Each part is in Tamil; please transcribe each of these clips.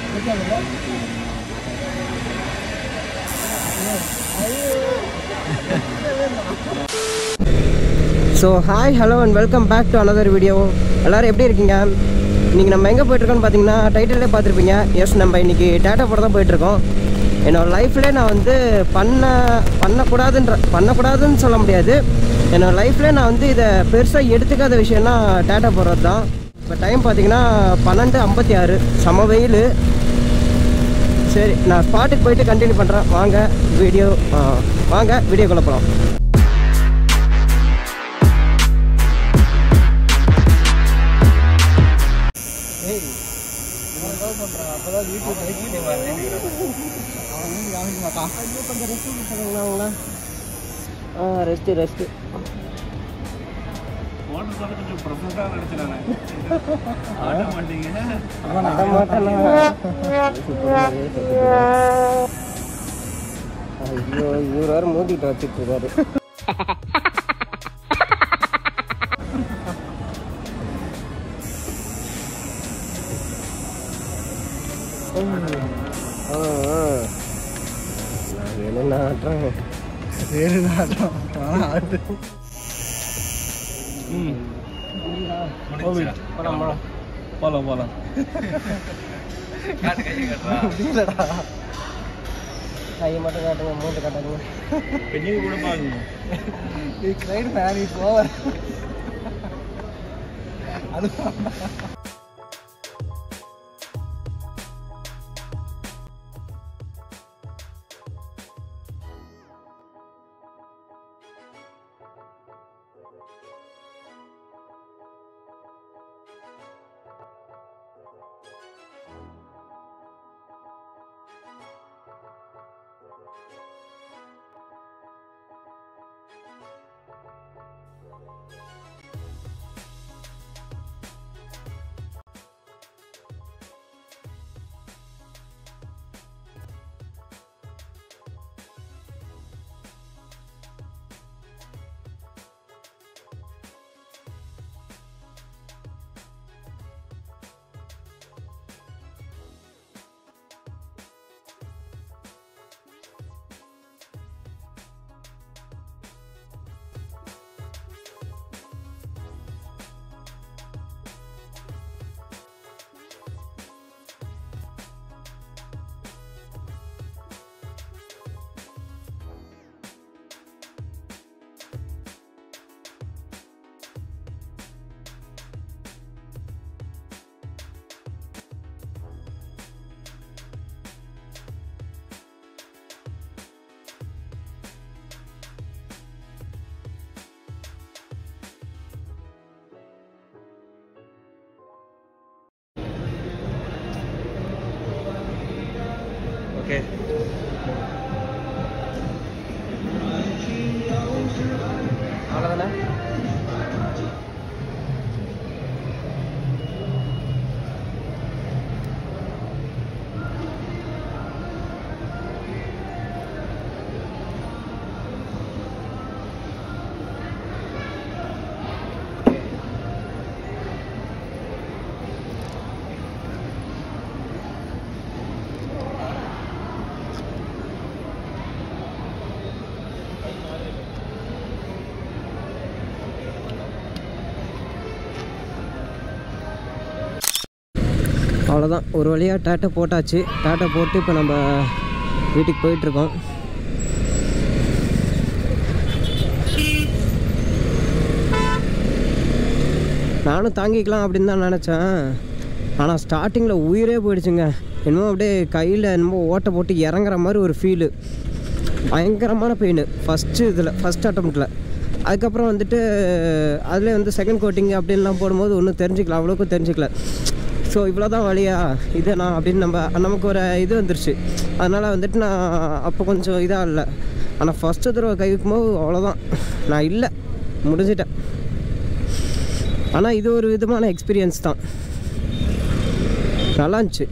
so hi hello and welcome back to another video எல்லோரும் எப்படி இருக்கீங்க இன்றைக்கி நம்ம எங்கே போயிட்டுருக்கோன்னு பார்த்தீங்கன்னா டைட்டிலே பார்த்துருப்பீங்க எஸ் நம்ம இன்றைக்கி டேட்டா போட தான் போயிட்டுருக்கோம் என்னோடய லைஃப்லேயே நான் வந்து பண்ண பண்ணக்கூடாதுன்ற பண்ணக்கூடாதுன்னு சொல்ல முடியாது என்னோடய லைஃப்லேயே நான் வந்து இதை பெருசாக எடுத்துக்காத விஷயம்னா டேட்டா போடுறது தான் இப்போ டைம் பார்த்தீங்கன்னா பன்னெண்டு ஐம்பத்தி ஆறு செம வெயில் சரி நான் ஸ்பாட்டுக்கு போயிட்டு கண்டினியூ பண்ணுறேன் வாங்க வீடியோ வாங்க வீடியோக்குள்ளே போகலாம் ஆ ரெஸ்ட்டு ரெஸ்ட்டு ஐயோ இவர் வேறு மூடிட்டு வச்சுட்டு இருக்காரு ஆ ஆ என்ன ஆட்டுறேன் போலாம் போலாம் போலாம் போலாம் கை மட்டும் காட்டுங்க மூட்டு காட்டுங்க பெண்ணு கூட பாருங்க ஓகே அவ்வளோதானே அவ்வளோதான் ஒரு வழியாக டாட்டா போட்டாச்சு டாட்டா போட்டு இப்போ நம்ம வீட்டுக்கு போயிட்டுருக்கோம் நானும் தாங்கிக்கலாம் அப்படின்னு தான் நினச்சேன் ஆனால் ஸ்டார்டிங்கில் உயிரே போயிடுச்சுங்க என்னமோ அப்படியே கையில் என்னமோ ஓட்டை போட்டு இறங்குற மாதிரி ஒரு ஃபீலு பயங்கரமான பெயின் ஃபஸ்ட்டு இதில் ஃபஸ்ட் அட்டம்ப்டில் அதுக்கப்புறம் வந்துட்டு அதில் வந்து செகண்ட் கோட்டிங் அப்படின்லாம் போடும்போது ஒன்றும் தெரிஞ்சிக்கல அவ்வளோக்கும் தெரிஞ்சிக்கல ஸோ இவ்வளோ தான் வழியா இது நான் அப்படின்னு நம்ம நமக்கு ஒரு இது வந்துருச்சு அதனால் வந்துட்டு நான் அப்போ கொஞ்சம் இதாக இல்லை ஆனால் ஃபஸ்ட்டு தடவை கை வைக்கும்போது அவ்வளோதான் நான் இல்லை முடிஞ்சிட்டேன் ஆனால் இது ஒரு விதமான எக்ஸ்பீரியன்ஸ் தான் நல்லா இருந்துச்சு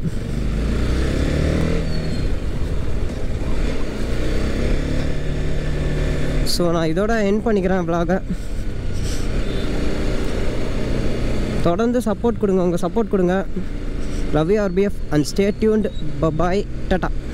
ஸோ நான் இதோட என் பண்ணிக்கிறேன் vlog-அ தொடர்ந்து சப்போர்ட் கொடுங்க உங்கள் சப்போர்ட் கொடுங்க love you RBF and stay tuned bye tata